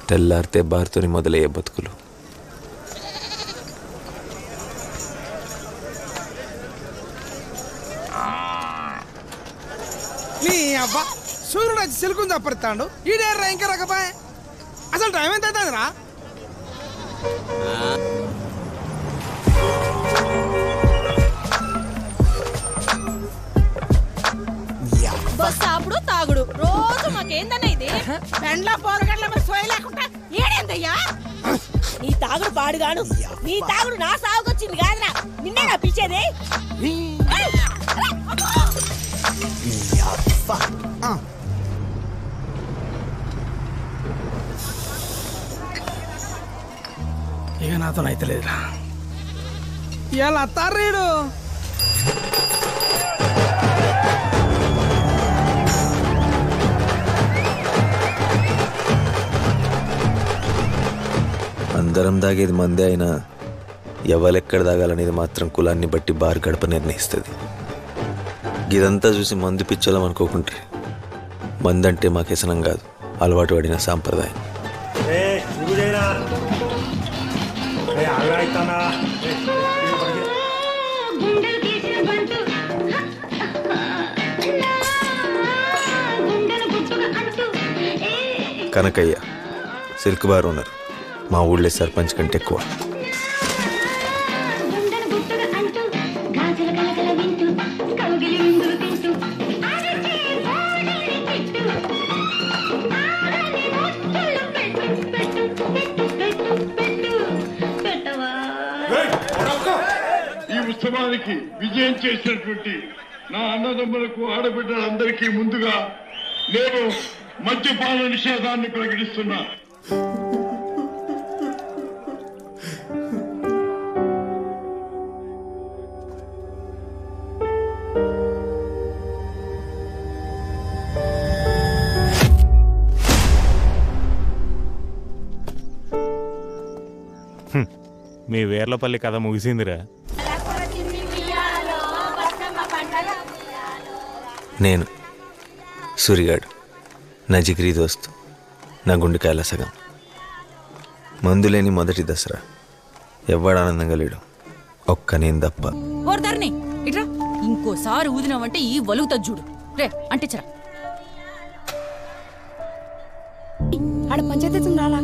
తెల్లారితే బారుతోని మొదలయ్యే బతుకులు నీ అవ్వ సూర్యుడు వచ్చి సిలుకుని తప్పడతాడు ఈడేర్రా ఇంకా రకపాయ్ అసలు టైం ఎంత అవుతుందిరా బస్ అప్పుడు తాగుడు రోజు మాకేందన్నా ఇది పెండ్ల పోరగడ్ల మరి సోయ లేకుండా ఏడేందయ్యా నీ తాగుడు పాడుగాను నీ తాగుడు నా సాగుకొచ్చింది కాదురా నిన్నే నా పిలిచేది ఏయ్! అరే, అబ్బో! ఇక నాతో అయితే లేదురా ఇవాళ అత్తారీడు అందరం దాగేది మందే అయినా ఎవరెక్కడ దాగాలనేది మాత్రం కులాన్ని బట్టి బార్ గడప నిర్ణయిస్తుంది ఇదంతా చూసి మందు పిచ్చోళం అనుకోకుంటే మందంటే మాకు వ్యసనం కాదు అలవాటు పడిన సాంప్రదాయం ఏ నువ్వు చేయనా ఏ అలా అయితానా ఏ, ఏ, పడిగే. గుండెలు తీసిన బంటు నా గుండెలు గుట్టుగా అంటూ ఏ కనకయ్య సిల్క్ బార్ ఓనర్ మా ఊళ్ళో సర్పంచ్ కంటే ఎక్కువ గుండెలు గుట్టుగా అంటూ గాజుల కలకల వింటూ కౌగిలి విందులు తింటూ అరచే కోడలి పెట్టు ఆడని ముద్దులు పెట్టు పెట్టు పెట్టు పెట్టు పెట్టు పెట్టవా ఈ ఉత్సవానికి విజయం చేసినటువంటి నా అన్నదమ్ములకు ఆడబిడ్డలందరికీ ముందుగా నేను మద్యపాన నిషేధాన్ని ప్రకటిస్తున్నా మీ వేర్లపల్లి కథ ముగిసిందిరా నేను సూరిగాడు నా జిగిరి దోస్తు నా గుండెకాయల సగం మందులేని మొదటి దసరా ఎవ్వడు ఆనందంగా లేడు ఒక్క నేను తప్ప ఓర్దారిని ఇట్రా ఇంకోసారి ఊదినావంటే ఈ వలుగుతా చూడు రే అంటించరా ఆడ పంచాయతీ రాలా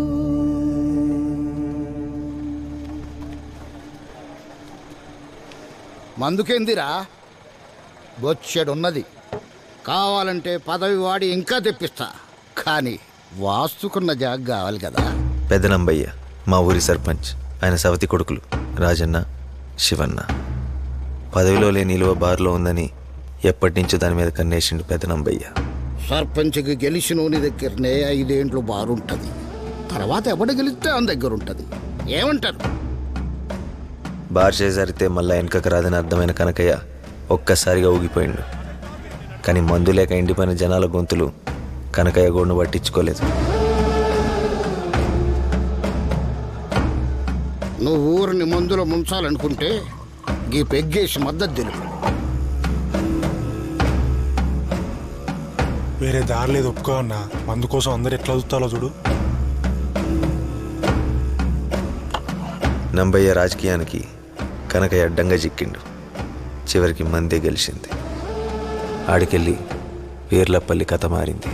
మందుకేందిరా బొచ్చెడున్నది కావాలంటే పదవి వాడి ఇంకా తెప్పిస్తా కానీ వాస్తుకున్న జాగ్ కావాలి కదా పెదనంబయ్య మా ఊరి సర్పంచ్ ఆయన సవతి కొడుకులు రాజన్న శివన్న పదవిలో లేని నిలువ బార్లో ఉందని ఎప్పటి నుంచో దాని మీద కన్నేసిండు పెదనంబయ్య సర్పంచ్కి గెలిచినోని దగ్గరనే ఐదేండ్లు బారుంటది తర్వాత ఎవడు గెలిస్తే ఆయన దగ్గర ఉంటది ఏమంటారు బార్ చేజారితే మళ్ళా వెనకకు రాదని అర్థమైన కనకయ్య ఒక్కసారిగా ఊగిపోయిండు కానీ మందు లేక ఎండిపోయిన జనాల గొంతులు కనకయ్య గోడును పట్టించుకోలేదు నువ్వు ఊరిని మందులో ముంచాలనుకుంటే గీ పెగ్గేసి మద్దతు తెలుపు వేరే దారి లేదు ఒప్పుకో అన్న మందు కోసం అందరు ఎట్లా చూస్తాలో చూడు నంబయ్య రాజకీయానికి కనకయ్య అడ్డంగా చిక్కిండు చివరికి మందే గెలిచింది ఆడికెళ్ళి వీర్లపల్లి కథ మారింది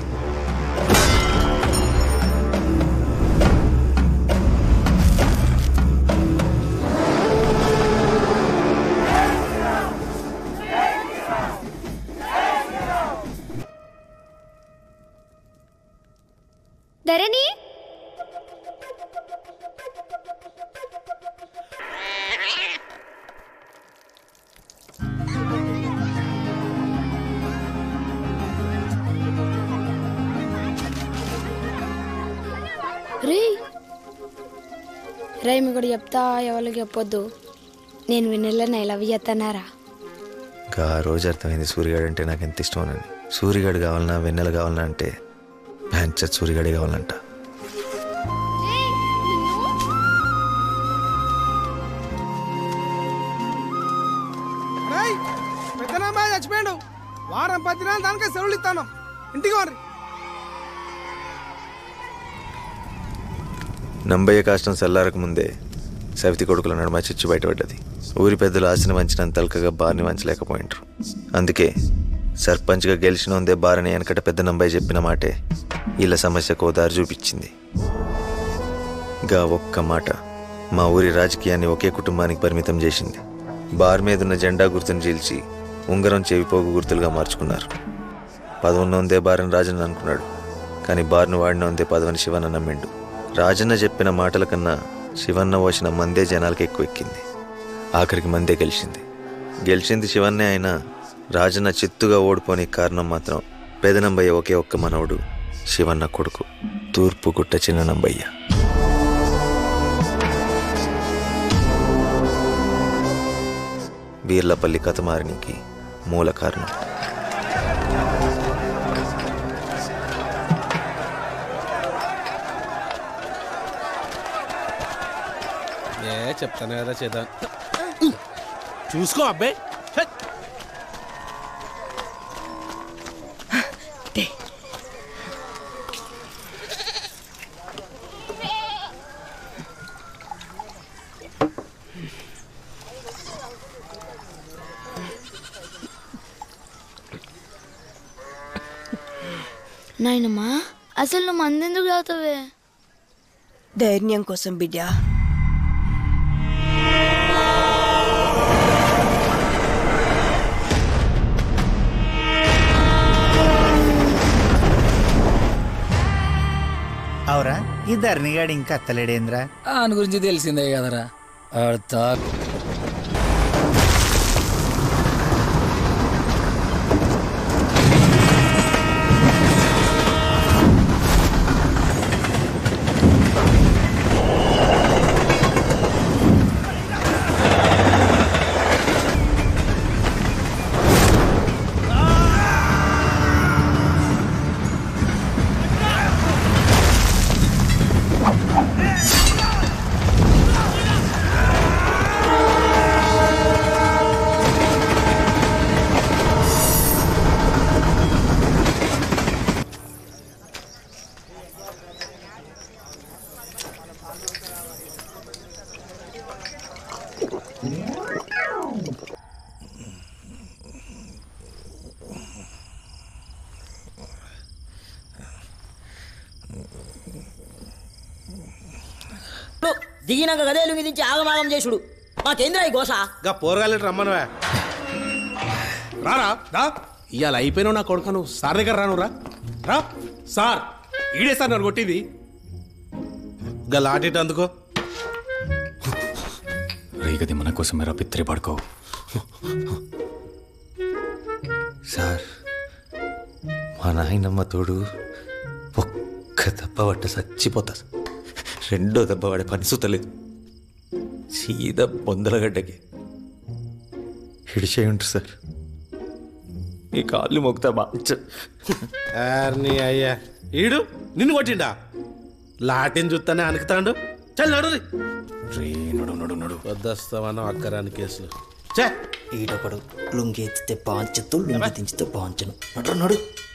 ధరణి రే రే మీకు చెప్తా ఎవరికి చెప్పొద్దు నేను వినలేను ఐ లవ్ చేస్తున్నారా ఇంకా ఆ రోజు అర్థమైంది సూర్యగాడు అంటే నాకు ఎంత ఇష్టమోనని సూర్యగాడు కావాలన్నా వెన్నెల కావాలన్నా అంటే భ్యాంచత్ సూర్యగాడే కావాలంట రేయ్ పెద్దనాబాయ్ చచ్చిపోయాడు వారం పది నెలలు దానికే సెలవులు ఇస్తాను ఇంటికి వారి నంబయ్య కాష్టం చల్లారక ముందే సవితి కొడుకుల నడుమ చిచ్చు బయటపడ్డది ఊరి పెద్దలు ఆశను వంచినంత తలకగా బార్ని వంచలేకపోయింటారు అందుకే సర్పంచ్గా గెలిచిన ఉందే బారని వెనకట పెద్ద నంబయ్య చెప్పిన మాటే వీళ్ళ సమస్యకు ఓ దారి చూపించింది గా ఒక్క మాట మా ఊరి రాజకీయాన్ని ఒకే కుటుంబానికి పరిమితం చేసింది బార్ మీద ఉన్న జెండా గుర్తును చీల్చి ఉంగరం చెవిపోగు గుర్తులుగా మార్చుకున్నారు పదవున్న ఉందే బారని రాజన్న అనుకున్నాడు కానీ బార్ను వాడిన ఉందే పదవని శివన్న నమ్మిండు రాజన్న చెప్పిన మాటల కన్నా శివన్న పోసిన మందే జనాలకు ఎక్కువ ఎక్కింది ఆఖరికి మందే గెలిచింది గెలిచింది శివన్నే అయినా రాజన్న చిత్తుగా ఓడిపోని కారణం మాత్రం పెదనంబయ్య ఒకే ఒక్క మనవడు శివన్న కొడుకు తూర్పు గుట్ట చిన్న నంబయ్య వీర్లపల్లి కథ మారనికి మూల కారణం ఏ చెప్తాను కదా చేద్దాం చూసుకో అబ్బాయి నాయనమ్మా అసలు నువ్వు మందెందుకు తాగుతావే ధైర్యం కోసం బిడ్డ అవురా ఈ ధరణిగాడు ఇంకా అత్తలేడేంద్రా ఆయన గురించి తెలిసిందే కదరా ఆడతా దిగినాక గదే లుంగి దించి ఆగమాగం చేసుడు మాకేంద్రా ఈ గోస గా పోరగాలి రమ్మనవే రారా రా ఇవాళ అయిపోయినావు నా కొడుకు నువ్వు సార్ దగ్గర రాను రా రా సార్ ఈడే సార్ నన్ను కొట్టింది గా లాటేట అందుకో రేగది మన కోసం రా పిత్రి పడుకో సార్ మా నాయనమ్మ తోడు ఒక్క దెబ్బ పట్ట చచ్చిపోతా సార్. రెండో దెబ్బ పడే పని సుతలేదు సీదా బొందలగడ్డకి హిడిచే ఉంటారు సార్ ఈ కాళ్ళు మొక్కుతా బాచ నీ అయ్యా ఈడు నిన్ను కొట్టిండా లాటిని చూస్తానే అనుకుతాడు చల్ నడు రే నడు నడు నడు వద్దస్తామన్నా అక్కరాని కేసులు చే ఈడొకడు లుంగి ఎత్తితే పాంచతు లుంగి దించితే పాంచను నడు నడు